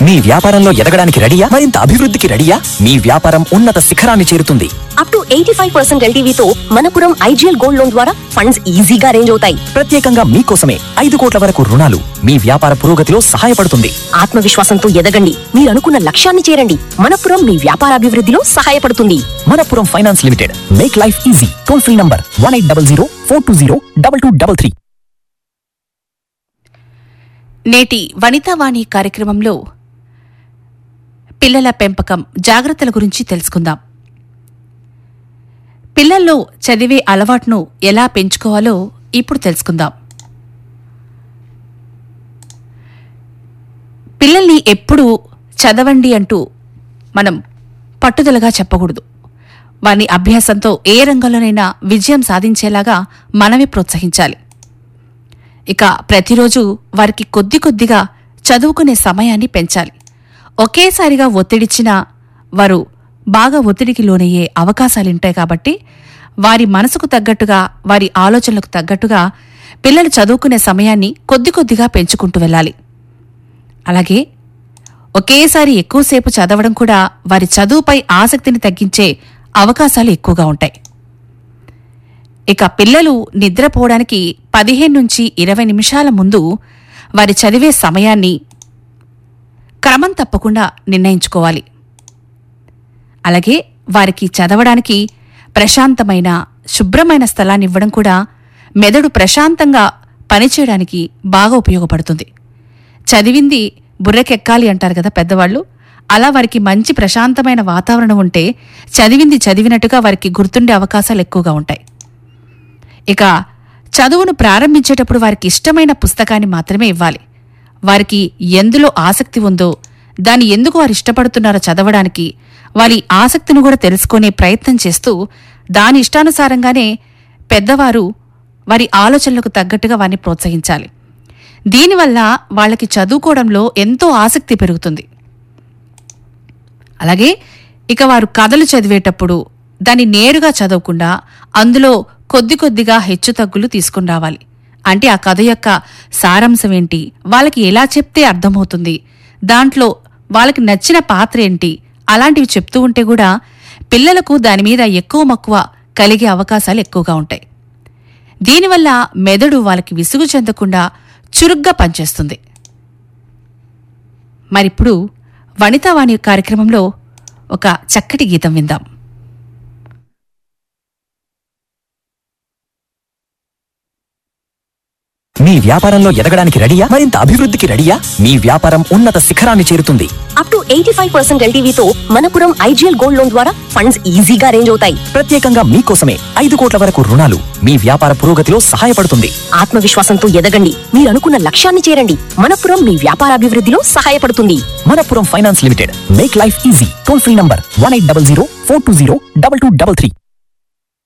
మీ వ్యాపారంలో ఎదగడానికి రెడీయా మరింత అభివృద్ధికి రెడీయా మీ వ్యాపారం ఉన్నత శిఖరాన్ని చేరుతుంది up to eighty five percent ఎల్టీవీతో మనపురం ఐజీఎల్ గోల్డ్ లోన్ ద్వారా ఫండ్స్ ఈజీగా అరేంజ్ అవుతాయి ప్రత్యేకంగా మీకోసమే ఐదు కోట్ల వరకు రుణాలు మీ వ్యాపార పురోగతిలో సహాయపడుతుంది ఆత్మవిశ్వాసంతో ఎదగండి మీరు అనుకున్న లక్ష్యాన్ని చేరండి మనపురం మీ వ్యాపార అభివృద్ధిలో సహాయపడుతుంది Manappuram finance limited make life easy toll free number one eight double zero four two zero double two double three నేటి వనితావాణి కార్యక్రమంలో పిల్లల పెంపకం జాగ్రత్తల గురించి తెలుసుకుందాం పిల్లల్లో చదివే అలవాటును ఎలా పెంచుకోవాలో ఇప్పుడు తెలుసుకుందాం పిల్లల్ని ఎప్పుడూ చదవండి అంటూ మనం పట్టుదలగా చెప్పకూడదు వారిని అభ్యాసంతో ఏ రంగంలోనైనా విజయం సాధించేలాగా మనమే ప్రోత్సహించాలి ఇక ప్రతిరోజు వారికి కొద్ది కొద్దిగా చదువుకునే సమయాన్ని పెంచాలి ఒకేసారిగా ఒత్తిడిచ్చినా వారు బాగా ఒత్తిడికి లోనయ్యే అవకాశాలుంటాయి కాబట్టి వారి మనసుకు తగ్గట్టుగా వారి ఆలోచనలకు తగ్గట్టుగా పిల్లలు చదువుకునే సమయాన్ని కొద్ది కొద్దిగా పెంచుకుంటూ వెళ్ళాలి అలాగే ఒకేసారి ఎక్కువసేపు చదవడం కూడా వారి చదువుపై ఆసక్తిని తగ్గించే అవకాశాలు ఎక్కువగా ఉంటాయి ఇక పిల్లలు నిద్రపోవడానికి పదిహేను నుంచి ఇరవై నిమిషాల ముందు వారి చదివే సమయాన్ని క్రమం తప్పకుండా నిర్ణయించుకోవాలి అలాగే వారికి చదవడానికి ప్రశాంతమైన శుభ్రమైన స్థలాన్ని ఇవ్వడం కూడా మెదడు ప్రశాంతంగా పనిచేయడానికి బాగా ఉపయోగపడుతుంది చదివింది బుర్రెకెక్కాలి అంటారు కదా పెద్దవాళ్ళు అలా వారికి మంచి ప్రశాంతమైన వాతావరణం ఉంటే చదివింది చదివినట్టుగా వారికి గుర్తుండే అవకాశాలు ఎక్కువగా ఉంటాయి ఇక చదువును ప్రారంభించేటప్పుడు వారికి ఇష్టమైన పుస్తకాన్ని మాత్రమే ఇవ్వాలి వారికి ఎందులో ఆసక్తి ఉందో దాన్ని ఎందుకు వారు ఇష్టపడుతున్నారో చదవడానికి వారి ఆసక్తిని కూడా తెలుసుకునే ప్రయత్నం చేస్తూ దాని ఇష్టానుసారంగానే పెద్దవారు వారి ఆలోచనలకు తగ్గట్టుగా వారిని ప్రోత్సహించాలి దీనివల్ల వాళ్ళకి చదువుకోవడంలో ఎంతో ఆసక్తి పెరుగుతుంది అలాగే ఇక వారు కథలు చదివేటప్పుడు దాన్ని నేరుగా చదవకుండా అందులో కొద్ది కొద్దిగా హెచ్చుతగ్గులు తీసుకుని రావాలి అంటే ఆ కథ యొక్క సారాంశం ఏంటి వాళ్ళకి ఎలా చెప్తే అర్థమవుతుంది దాంట్లో వాళ్ళకి నచ్చిన పాత్ర ఏంటి అలాంటివి చెప్తూ ఉంటే కూడా పిల్లలకు దాని మీద ఎక్కువ మక్కువ కలిగే అవకాశాలు ఎక్కువగా ఉంటాయి దీనివల్ల మెదడు వాళ్ళకి విసుగు చెందకుండా చురుగ్గా పనిచేస్తుంది మరిప్పుడు వనితావాణి కార్యక్రమంలో ఒక చక్కటి గీతం విందాం మీ వ్యాపారంలో ఎదగడానికి రెడీయా మరింత అభివృద్ధికి రెడీయా మీ వ్యాపారం ఉన్నత శిఖరాన్ని చేరుతుంది up to eighty five percent ఎల్టీవీతో మనపురం ఐజీఎల్ గోల్డ్ లోన్ ద్వారా ఫండ్స్ ఈజీగా అరేంజ్ అవుతాయి ప్రత్యేకంగా మీకోసమే ఐదు కోట్ల వరకు రుణాలు మీ వ్యాపార పురోగతిలో సహాయపడుతుంది ఆత్మవిశ్వాసంతో ఎదగండి మీరు అనుకున్న లక్ష్యాన్ని చేరండి మనపురం మీ వ్యాపార అభివృద్ధిలో సహాయపడుతుంది Manappuram finance limited make life easy toll free number one eight double zero four two zero double two double three